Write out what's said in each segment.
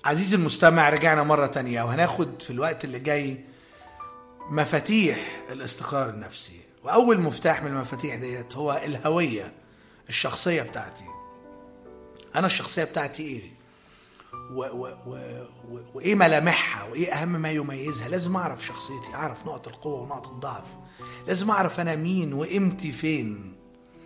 عزيزي المستمع رجعنا مرة تانية وهناخد في الوقت اللي جاي مفاتيح الاستقرار النفسي وأول مفتاح من المفاتيح ديت هو الهوية الشخصية بتاعتي أنا الشخصية بتاعتي إيه و و و و وإيه ملامحها وإيه أهم ما يميزها لازم أعرف شخصيتي أعرف نقط القوة ونقط الضعف لازم أعرف أنا مين وقيمتي فين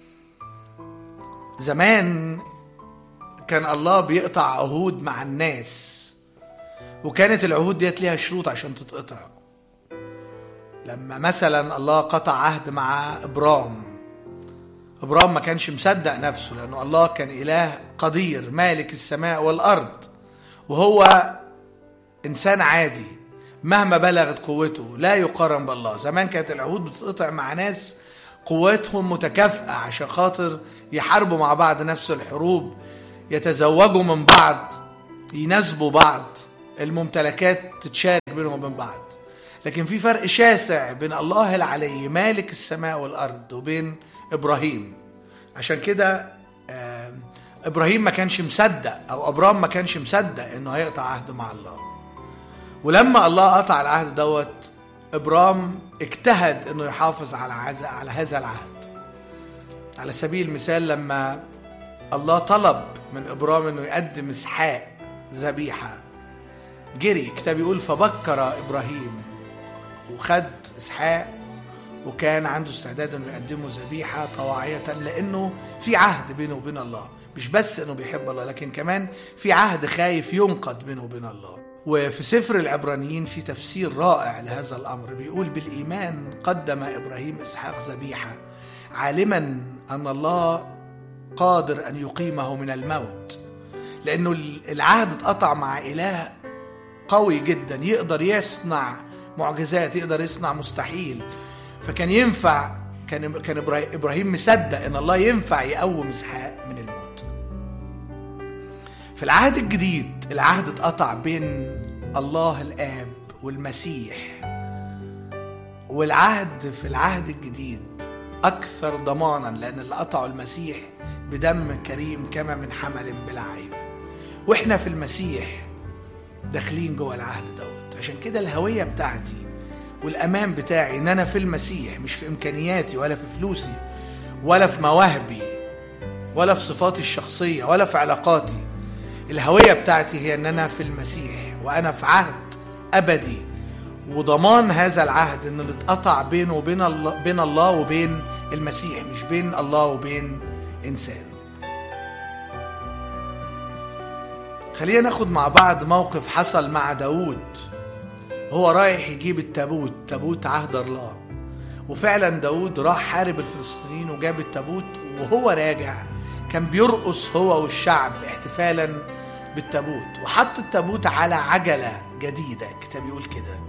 زمان كان الله بيقطع عهود مع الناس وكانت العهود ديت ليها شروط عشان تتقطع لما مثلا الله قطع عهد مع ابرام ابرام ما كانش مصدق نفسه لانه الله كان اله قدير مالك السماء والارض وهو انسان عادي مهما بلغت قوته لا يقارن بالله زمان كانت العهود بتتقطع مع ناس قوتهم متكافئه عشان خاطر يحاربوا مع بعض نفس الحروب يتزوجوا من بعض يناسبوا بعض الممتلكات تتشارك بينهم وبين بعض لكن في فرق شاسع بين الله العلي مالك السماء والارض وبين ابراهيم عشان كده آه، ابراهيم ما كانش مصدق او ابرام ما كانش مصدق انه هيقطع عهد مع الله ولما الله قطع العهد دوت ابرام اجتهد انه يحافظ على عز- على هذا العهد على سبيل المثال لما الله طلب من ابرام انه يقدم اسحاق ذبيحه جري الكتاب يقول فبكر ابراهيم وخد اسحاق وكان عنده استعداد انه يقدمه ذبيحه طواعيه لانه في عهد بينه وبين الله مش بس انه بيحب الله لكن كمان في عهد خايف ينقض بينه وبين الله وفي سفر العبرانيين في تفسير رائع لهذا الامر بيقول بالايمان قدم ابراهيم اسحاق ذبيحه عالما ان الله قادر ان يقيمه من الموت لانه العهد اتقطع مع اله قوي جدا يقدر يصنع معجزات يقدر يصنع مستحيل فكان ينفع كان كان إبراهيم- ابراهيم مصدق ان الله ينفع يقوم اسحاق من الموت في العهد الجديد العهد اتقطع بين الله الاب والمسيح والعهد في العهد الجديد اكثر ضمانا لان اللي قطعه المسيح بدم كريم كما من حمل بلا عيب واحنا في المسيح داخلين جوه العهد دوت عشان كده الهويه بتاعتي والامان بتاعي ان انا في المسيح مش في امكانياتي ولا في فلوسي ولا في مواهبي ولا في صفاتي الشخصيه ولا في علاقاتي الهويه بتاعتي هي ان انا في المسيح وانا في عهد ابدي وضمان هذا العهد ان اللي اتقطع بينه وبين الله بين الله وبين المسيح مش بين الله وبين انسان خلينا ناخد مع بعض موقف حصل مع داود هو رايح يجيب التابوت تابوت عهد الله وفعلا داود راح حارب الفلسطينيين وجاب التابوت وهو راجع كان بيرقص هو والشعب احتفالا بالتابوت وحط التابوت على عجلة جديدة الكتاب يقول كده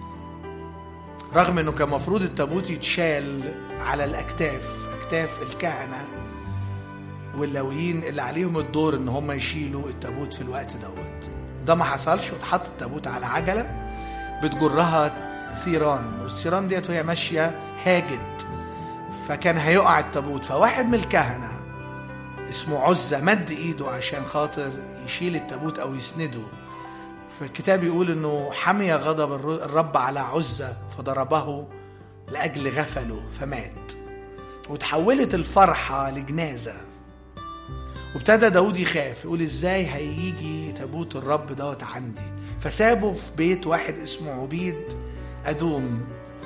رغم انه كان مفروض التابوت يتشال على الاكتاف اكتاف الكهنه واللاويين اللي عليهم الدور ان هم يشيلوا التابوت في الوقت دوت ده ما حصلش واتحط التابوت على عجله بتجرها ثيران والثيران ديت وهي ماشيه هاجت فكان هيقع التابوت فواحد من الكهنه اسمه عزة مد ايده عشان خاطر يشيل التابوت او يسنده فالكتاب يقول انه حمي غضب الر- الرب على عزة فضربه لاجل غفله فمات وتحولت الفرحة لجنازة وابتدى داود يخاف يقول ازاي هيجي تابوت الرب دوت عندي فسابه في بيت واحد اسمه عبيد أدوم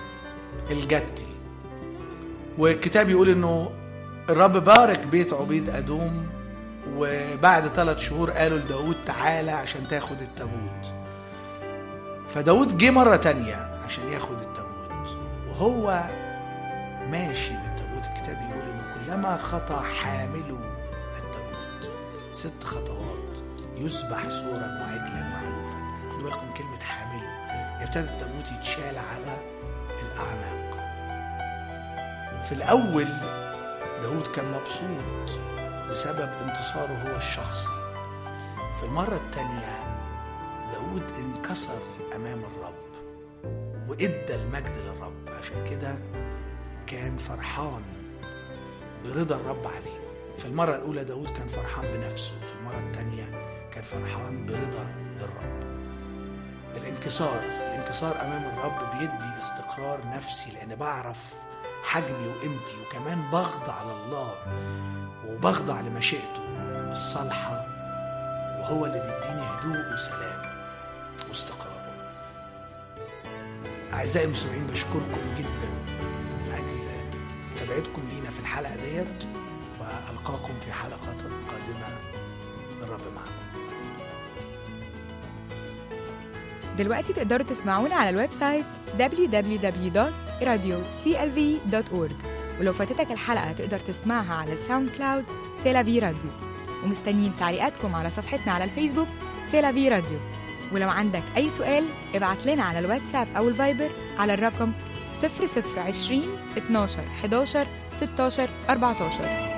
الجتي والكتاب يقول انه الرب بارك بيت عبيد أدوم وبعد ثلاث شهور قالوا لداود تعالى عشان تاخد التابوت فداود جه مرة تانية عشان ياخد التابوت وهو ماشي بالتابوت الكتاب يقول انه كلما خطى حامله التابوت ست خطوات يذبح سورا وعجلا معلوفا خدوا بالكم كلمة حامله ابتدى التابوت يتشال على الأعناق في الأول داود كان مبسوط بسبب انتصاره هو الشخصي في المرة التانية داود انكسر أمام الرب وإدى المجد للرب عشان كده كان فرحان برضا الرب عليه في المرة الأولى داود كان فرحان بنفسه في المرة التانية كان فرحان برضا الرب الانكسار الانكسار امام الرب بيدي استقرار نفسي لان بعرف حجمي وقيمتي وكمان بخضع لله وبخضع لمشيئته الصالحه وهو اللي بيديني هدوء وسلام واستقرار اعزائي المستمعين بشكركم جدا من اجل متابعتكم لينا في الحلقه ديت والقاكم في حلقات قادمه الرب معكم دلوقتي تقدروا تسمعونا على الويب سايت www.radioclv.org ولو فاتتك الحلقة تقدر تسمعها على الساوند كلاود سيلافي راديو ومستنيين تعليقاتكم على صفحتنا على الفيسبوك سيلافي راديو ولو عندك أي سؤال ابعت لنا على الواتساب أو الفايبر على الرقم 0020 12 11 16 14